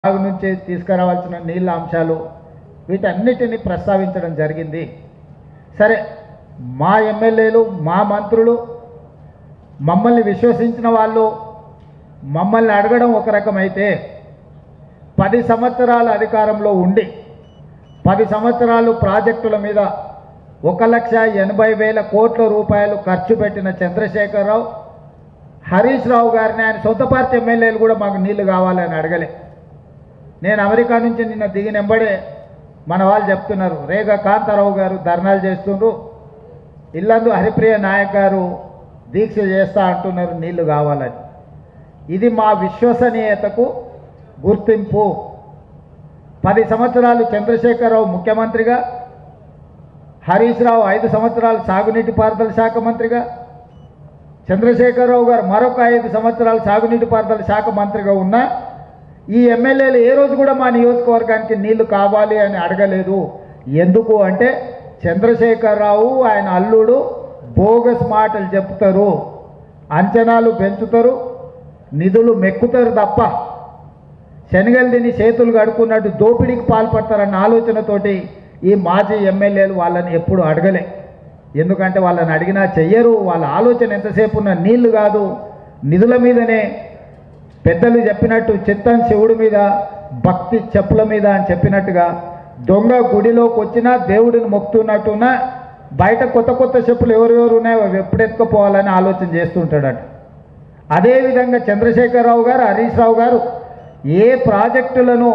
బాగు నుంచి తీసుకురావాల్సిన నీళ్ళ అంశాలు వీటన్నిటిని ప్రస్తావించడం జరిగింది సరే మా ఎమ్మెల్యేలు మా మంత్రులు మమ్మల్ని విశ్వసించిన వాళ్ళు మమ్మల్ని అడగడం ఒక రకమైతే పది సంవత్సరాల అధికారంలో ఉండి పది సంవత్సరాలు ప్రాజెక్టుల మీద ఒక లక్ష ఎనభై వేల కోట్ల రూపాయలు ఖర్చు పెట్టిన చంద్రశేఖరరావు హరీష్ రావు గారిని ఆయన సొంత పార్టీ ఎమ్మెల్యేలు కూడా మాకు నీళ్లు కావాలని అడగలే నేను అమెరికా నుంచి నిన్న దిగినెంబడే మన వాళ్ళు చెప్తున్నారు రేగా కాంతారావు గారు ధర్నాలు చేస్తుండ్రు ఇల్లందు హరిప్రియ నాయక్ గారు దీక్ష చేస్తా అంటున్నారు నీళ్లు కావాలని ఇది మా విశ్వసనీయతకు గుర్తింపు పది సంవత్సరాలు చంద్రశేఖరరావు ముఖ్యమంత్రిగా హరీష్ రావు ఐదు సంవత్సరాలు సాగునీటి పారుదల శాఖ మంత్రిగా చంద్రశేఖరరావు గారు మరొక ఐదు సంవత్సరాలు సాగునీటి పారుదల శాఖ మంత్రిగా ఉన్నా ఈ ఎమ్మెల్యేలు ఏ రోజు కూడా మా నియోజకవర్గానికి నీళ్లు కావాలి అని అడగలేదు ఎందుకు అంటే చంద్రశేఖరరావు ఆయన అల్లుడు బోగస్ మాటలు చెప్తారు అంచనాలు పెంచుతారు నిధులు మెక్కుతారు తప్ప శనగలు తిని చేతులు కడుక్కున్నట్టు దోపిడీకి పాల్పడతారన్న ఆలోచనతోటి ఈ మాజీ ఎమ్మెల్యేలు వాళ్ళని ఎప్పుడు అడగలే ఎందుకంటే వాళ్ళని అడిగినా చెయ్యరు వాళ్ళ ఆలోచన ఎంతసేపు ఉన్న నీళ్లు కాదు నిధుల మీదనే పెద్దలు చెప్పినట్టు చిత్తం శివుడి మీద భక్తి చెప్పుల మీద అని చెప్పినట్టుగా దొంగ గుడిలోకి వచ్చినా దేవుడిని మొక్కుతున్నట్టున్నా బయట కొత్త కొత్త చెప్పులు ఎవరెవరు ఉన్నాయో అవి ఎప్పుడు ఎత్తుకుపోవాలని ఆలోచన చేస్తుంటాడట అదేవిధంగా చంద్రశేఖరరావు గారు హరీష్ రావు గారు ఏ ప్రాజెక్టులను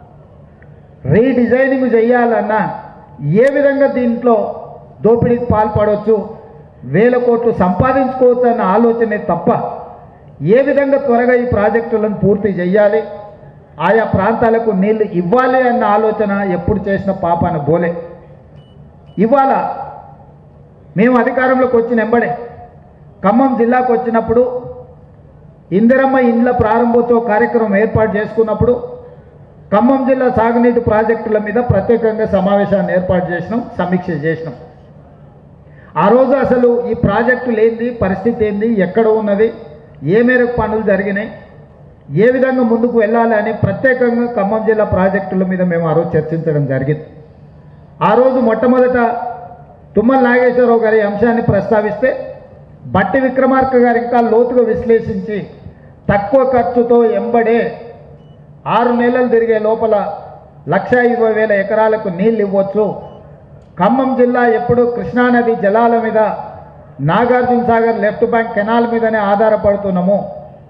రీడిజైనింగ్ చేయాలన్నా ఏ విధంగా దీంట్లో దోపిడీకి పాల్పడవచ్చు వేల కోట్లు సంపాదించుకోవచ్చు అన్న ఆలోచనే తప్ప ఏ విధంగా త్వరగా ఈ ప్రాజెక్టులను పూర్తి చేయాలి ఆయా ప్రాంతాలకు నీళ్లు ఇవ్వాలి అన్న ఆలోచన ఎప్పుడు చేసిన పాపాన బోలే ఇవాళ మేము అధికారంలోకి వచ్చిన ఎంబడే ఖమ్మం జిల్లాకు వచ్చినప్పుడు ఇందిరమ్మ ఇండ్ల ప్రారంభోత్సవ కార్యక్రమం ఏర్పాటు చేసుకున్నప్పుడు ఖమ్మం జిల్లా సాగునీటి ప్రాజెక్టుల మీద ప్రత్యేకంగా సమావేశాన్ని ఏర్పాటు చేసినాం సమీక్ష చేసినాం ఆ రోజు అసలు ఈ ప్రాజెక్టులు ఏంది పరిస్థితి ఏంది ఎక్కడ ఉన్నది ఏ మేరకు పనులు జరిగినాయి ఏ విధంగా ముందుకు వెళ్ళాలి అని ప్రత్యేకంగా ఖమ్మం జిల్లా ప్రాజెక్టుల మీద మేము ఆ రోజు చర్చించడం జరిగింది ఆ రోజు మొట్టమొదట తుమ్మల నాగేశ్వరరావు గారి అంశాన్ని ప్రస్తావిస్తే బట్టి విక్రమార్క గారు ఇంకా లోతుగా విశ్లేషించి తక్కువ ఖర్చుతో ఎంబడే ఆరు నెలలు తిరిగే లోపల లక్ష ఇరవై వేల ఎకరాలకు నీళ్ళు ఇవ్వచ్చు ఖమ్మం జిల్లా ఎప్పుడు కృష్ణానది జలాల మీద Nagarjuna Sagar left bank canal మీదనే ఆధారపడుతున్నాము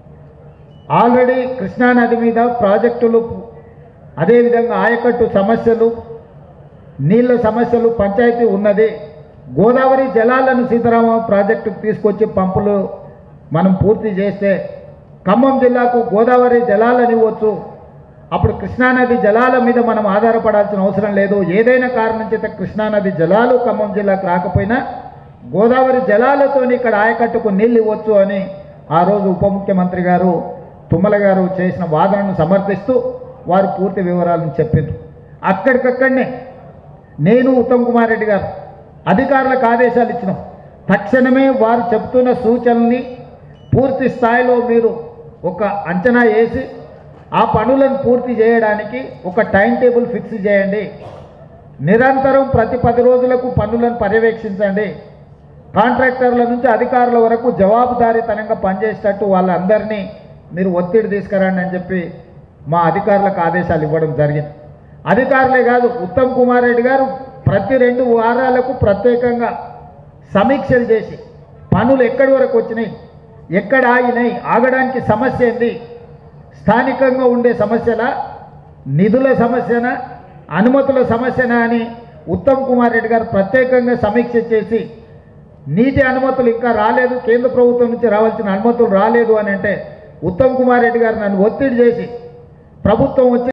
ఆల్రెడీ కృష్ణానది మీద ప్రాజెక్టులు అదేవిధంగా ఆయకట్టు సమస్యలు నీళ్ళ సమస్యలు పంచాయతీ ఉన్నది గోదావరి జలాలను సీతారామ ప్రాజెక్టుకు తీసుకొచ్చి పంపులు మనం పూర్తి చేస్తే ఖమ్మం జిల్లాకు గోదావరి జలాలను ఇవ్వచ్చు అప్పుడు కృష్ణానది జలాల మీద మనం ఆధారపడాల్సిన అవసరం లేదు ఏదైనా కారణం చేత కృష్ణానది జలాలు ఖమ్మం జిల్లాకు రాకపోయినా గోదావరి జలాలతో ఇక్కడ ఆయకట్టుకు నీళ్ళు ఇవ్వచ్చు అని ఆ రోజు ఉప ముఖ్యమంత్రి గారు తుమ్మల గారు చేసిన వాదనను సమర్థిస్తూ వారు పూర్తి వివరాలను చెప్పిండ్రు అక్కడికక్కడనే నేను ఉత్తమ్ కుమార్ రెడ్డి గారు అధికారులకు ఆదేశాలు ఇచ్చినాం తక్షణమే వారు చెప్తున్న సూచనల్ని పూర్తి స్థాయిలో మీరు ఒక అంచనా వేసి ఆ పనులను పూర్తి చేయడానికి ఒక టైం టేబుల్ ఫిక్స్ చేయండి నిరంతరం ప్రతి పది రోజులకు పనులను పర్యవేక్షించండి కాంట్రాక్టర్ల నుంచి అధికారుల వరకు జవాబుదారీతనంగా పనిచేసేటట్టు వాళ్ళందరినీ మీరు ఒత్తిడి తీసుకురండి అని చెప్పి మా అధికారులకు ఆదేశాలు ఇవ్వడం జరిగింది అధికారులే కాదు ఉత్తమ్ కుమార్ రెడ్డి గారు ప్రతి రెండు వారాలకు ప్రత్యేకంగా సమీక్షలు చేసి పనులు ఎక్కడి వరకు వచ్చినాయి ఎక్కడ ఆగినాయి ఆగడానికి సమస్య ఏంది స్థానికంగా ఉండే సమస్యలా నిధుల సమస్యనా అనుమతుల సమస్యనా అని ఉత్తమ్ కుమార్ రెడ్డి గారు ప్రత్యేకంగా సమీక్ష చేసి నీటి అనుమతులు ఇంకా రాలేదు కేంద్ర ప్రభుత్వం నుంచి రావాల్సిన అనుమతులు రాలేదు అని అంటే ఉత్తమ్ కుమార్ రెడ్డి గారు నన్ను ఒత్తిడి చేసి ప్రభుత్వం వచ్చి